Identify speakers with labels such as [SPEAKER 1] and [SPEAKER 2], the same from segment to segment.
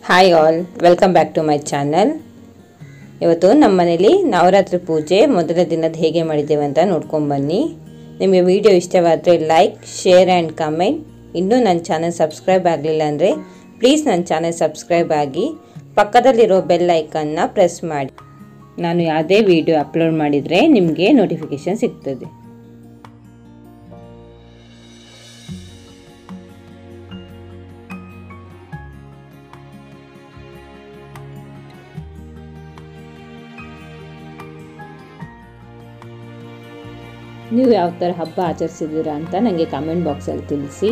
[SPEAKER 1] hi all welcome back to my channel ಇವತ್ತು ನಮ್ಮ ಮನೇಲಿ ನವರಾತ್ರಿ ಪೂಜೆ ಮೊದಲ ದಿನದ ಹೇಗೆ ಮಾಡಿದ್ದೇವೆ ಅಂತ ನೋಡ್ಕೊಂಬನ್ನಿ ನಿಮಗೆ ವಿಡಿಯೋ ಇಷ್ಟವಾದರೆ ಲೈಕ್ ಶೇರ್ ಆ್ಯಂಡ್ ಕಮೆಂಟ್ ಇನ್ನೂ ನನ್ನ ಚಾನಲ್ ಸಬ್ಸ್ಕ್ರೈಬ್ ಆಗಲಿಲ್ಲ ಅಂದರೆ ಪ್ಲೀಸ್ ನನ್ನ ಚಾನಲ್ ಸಬ್ಸ್ಕ್ರೈಬ್ ಆಗಿ ಪಕ್ಕದಲ್ಲಿರೋ ಬೆಲ್ ಐಕನ್ನ ಪ್ರೆಸ್ ಮಾಡಿ ನಾನು ಯಾವುದೇ ವಿಡಿಯೋ ಅಪ್ಲೋಡ್ ಮಾಡಿದರೆ ನಿಮಗೆ ನೋಟಿಫಿಕೇಷನ್ ಸಿಗ್ತದೆ ನೀವು ಯಾವ ಥರ ಹಬ್ಬ ಆಚರಿಸಿದ್ದೀರಾ ಅಂತ ನನಗೆ ಕಾಮೆಂಟ್ ಬಾಕ್ಸಲ್ಲಿ ತಿಳಿಸಿ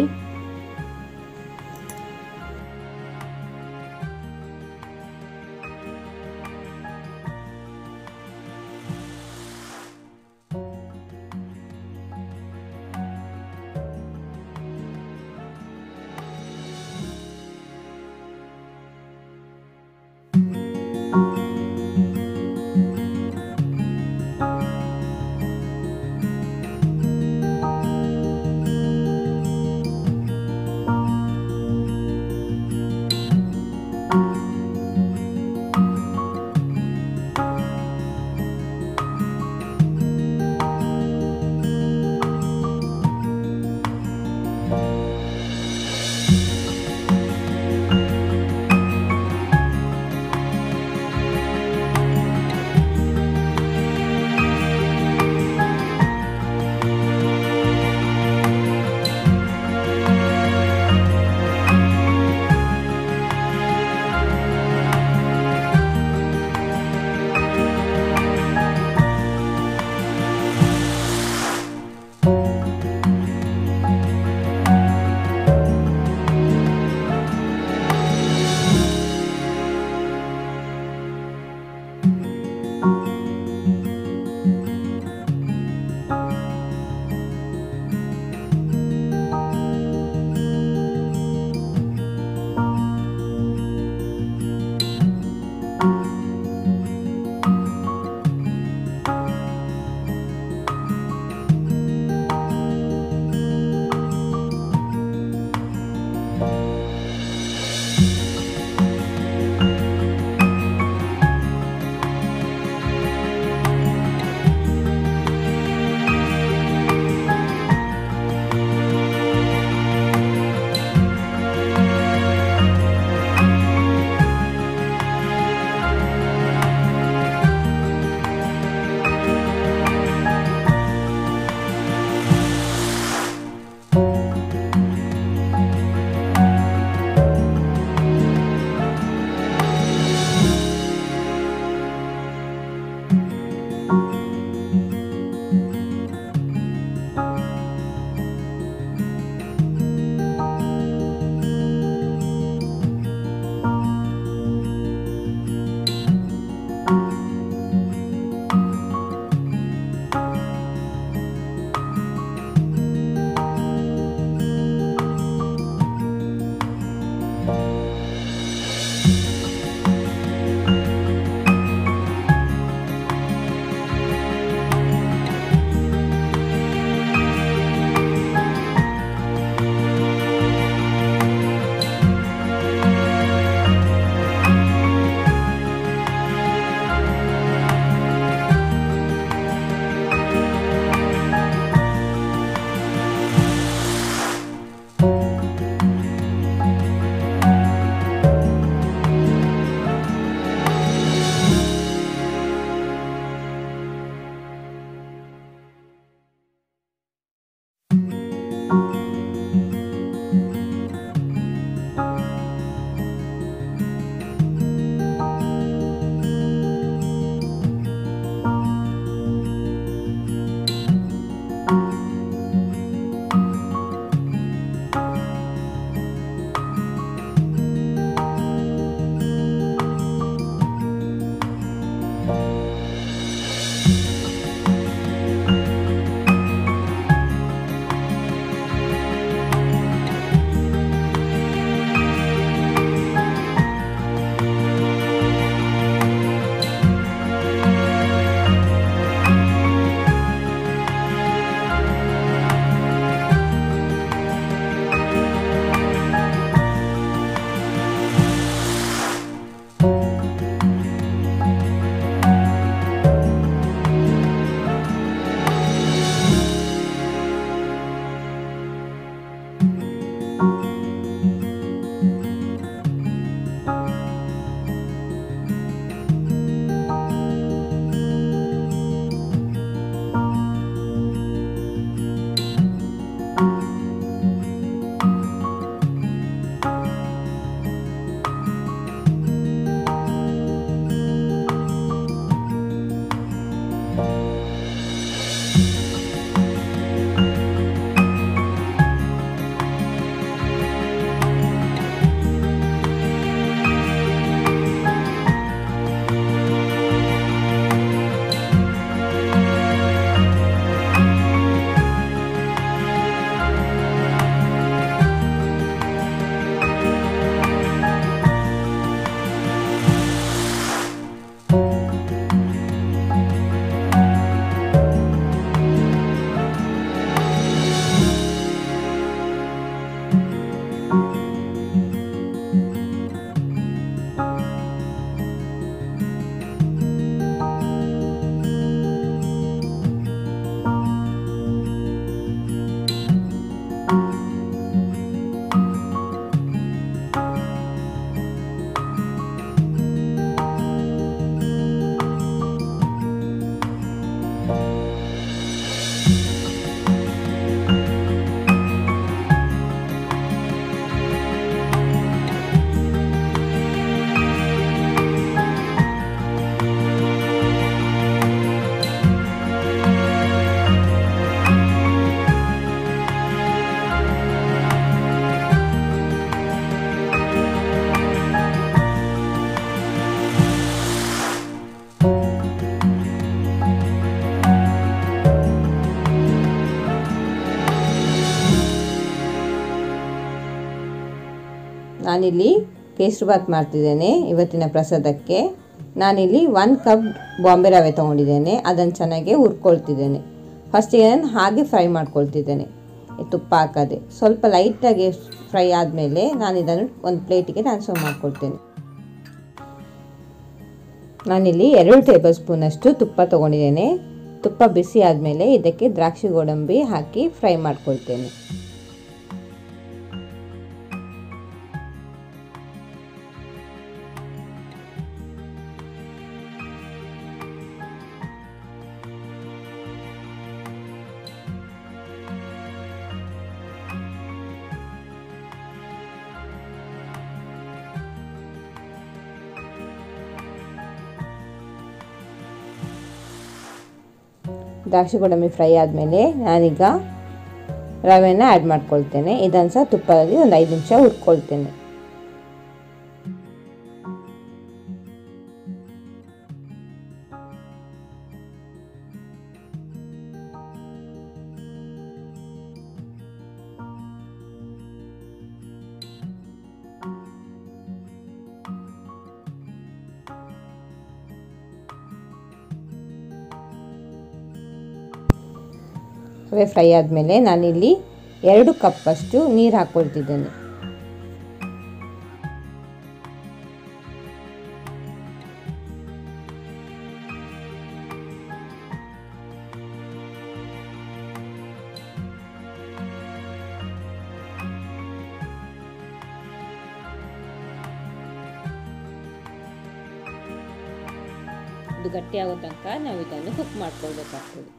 [SPEAKER 1] ನಾನಿಲ್ಲಿ ಕೇಸರಿ ಬಾತ್ ಮಾಡ್ತಿದ್ದೇನೆ ಇವತ್ತಿನ ಪ್ರಸಾದಕ್ಕೆ ನಾನಿಲ್ಲಿ ಒಂದು ಕಪ್ ಬಾಂಬೆ ರವೆ ತೊಗೊಂಡಿದ್ದೇನೆ ಅದನ್ನು ಚೆನ್ನಾಗಿ ಹುರ್ಕೊಳ್ತಿದ್ದೇನೆ ಫಸ್ಟಿಗೆ ನಾನು ಹಾಗೆ ಫ್ರೈ ಮಾಡ್ಕೊಳ್ತಿದ್ದೇನೆ ತುಪ್ಪ ಹಾಕದೆ ಸ್ವಲ್ಪ ಲೈಟಾಗಿ ಫ್ರೈ ಆದಮೇಲೆ ನಾನು ಇದನ್ನು ಒಂದು ಪ್ಲೇಟಿಗೆ ಟ್ರಾನ್ಸ್ಫರ್ ಮಾಡ್ಕೊಳ್ತೇನೆ ನಾನಿಲ್ಲಿ ಎರಡು ಟೇಬಲ್ ಸ್ಪೂನಷ್ಟು ತುಪ್ಪ ತೊಗೊಂಡಿದ್ದೇನೆ ತುಪ್ಪ ಬಿಸಿ ಆದಮೇಲೆ ಇದಕ್ಕೆ ದ್ರಾಕ್ಷಿ ಗೋಡಂಬಿ ಹಾಕಿ ಫ್ರೈ ಮಾಡ್ಕೊಳ್ತೇನೆ ದ್ರಾಕ್ಷಿ ಗೋಡಂಬಿ ಫ್ರೈ ಆದಮೇಲೆ ನಾನೀಗ ರವೆನ ಆ್ಯಡ್ ಮಾಡ್ಕೊಳ್ತೇನೆ ಇದನ್ನು ಸಹ ತುಪ್ಪದಲ್ಲಿ ಒಂದು ಐದು ನಿಮಿಷ ಹುರ್ಕೊಳ್ತೇನೆ ರವೆ ಫ್ರೈ ಆದಮೇಲೆ ನಾನಿಲ್ಲಿ ಎರಡು ಕಪ್ಪಷ್ಟು ನೀರು ಹಾಕ್ಕೊಳ್ತಿದ್ದೇನೆ ಇದು ಗಟ್ಟಿಯಾಗೋ ತನಕ ನಾವು ಇದನ್ನು ಕುಕ್ ಮಾಡ್ಕೊಳ್ಬೇಕಾಗ್ತದೆ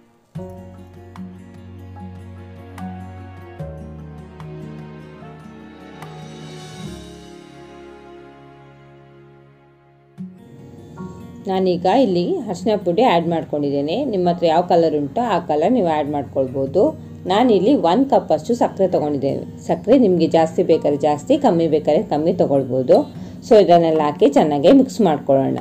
[SPEAKER 1] ನಾನೀಗ ಇಲ್ಲಿ ಅರಿಶಿನ ಪುಡಿ ಆ್ಯಡ್ ಮಾಡ್ಕೊಂಡಿದ್ದೇನೆ ನಿಮ್ಮ ಹತ್ರ ಯಾವ ಕಲರ್ ಉಂಟೋ ಆ ಕಲರ್ ನೀವು ಆ್ಯಡ್ ಮಾಡ್ಕೊಳ್ಬೋದು ನಾನಿಲ್ಲಿ ಒಂದು ಕಪ್ಪಷ್ಟು ಸಕ್ಕರೆ ತೊಗೊಂಡಿದ್ದೇನೆ ಸಕ್ಕರೆ ನಿಮಗೆ ಜಾಸ್ತಿ ಬೇಕಾದ್ರೆ ಜಾಸ್ತಿ ಕಮ್ಮಿ ಬೇಕಾದ್ರೆ ಕಮ್ಮಿ ತೊಗೊಳ್ಬೋದು ಸೊ ಇದನ್ನೆಲ್ಲ ಹಾಕಿ ಚೆನ್ನಾಗಿ ಮಿಕ್ಸ್ ಮಾಡ್ಕೊಳ್ಳೋಣ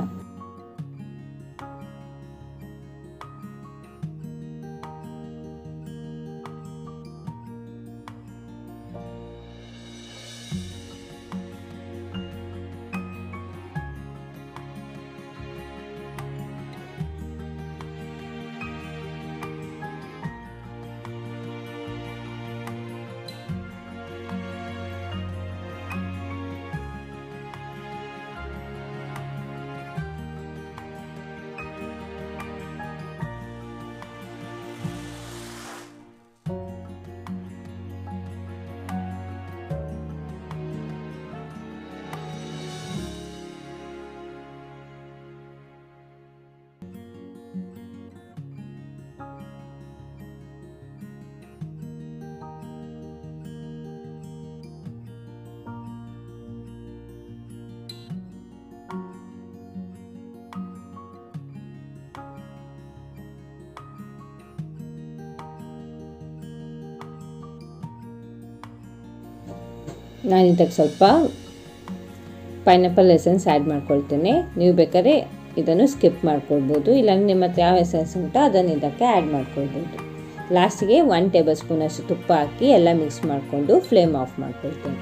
[SPEAKER 1] ನಾನು ಇದಕ್ಕೆ ಸ್ವಲ್ಪ ಪೈನಾಪಲ್ ಎಸೆನ್ಸ್ ಆ್ಯಡ್ ಮಾಡ್ಕೊಳ್ತೇನೆ ನೀವು ಬೇಕಾದ್ರೆ ಇದನ್ನು ಸ್ಕಿಪ್ ಮಾಡ್ಕೊಳ್ಬೋದು ಇಲ್ಲಾಂದ್ರೆ ನಿಮ್ಮ ಹತ್ರ ಯಾವ ಎಸೆನ್ಸ್ ಉಂಟೋ ಅದನ್ನು ಇದಕ್ಕೆ ಆ್ಯಡ್ ಮಾಡ್ಕೊಳ್ಬೋದು ಲಾಸ್ಟಿಗೆ ಒನ್ ಟೇಬಲ್ ಸ್ಪೂನಷ್ಟು ತುಪ್ಪ ಹಾಕಿ ಎಲ್ಲ ಮಿಕ್ಸ್ ಮಾಡಿಕೊಂಡು ಫ್ಲೇಮ್ ಆಫ್ ಮಾಡ್ಕೊಳ್ತೇನೆ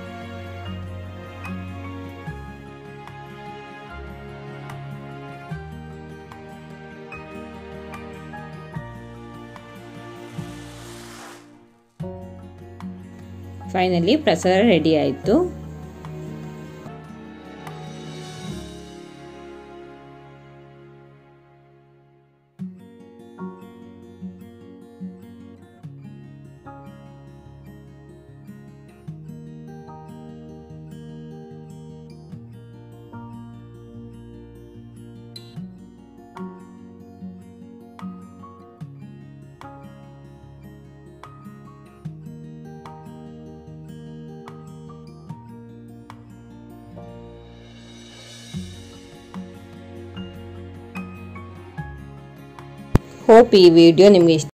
[SPEAKER 1] ಫೈನಲಿ ಪ್ರಸಾದ ರೆಡಿ ಆಯಿತು ಹೋಪ್ ಈ ವಿಡಿಯೋ ನಿಮಗೆ ಇಷ್ಟ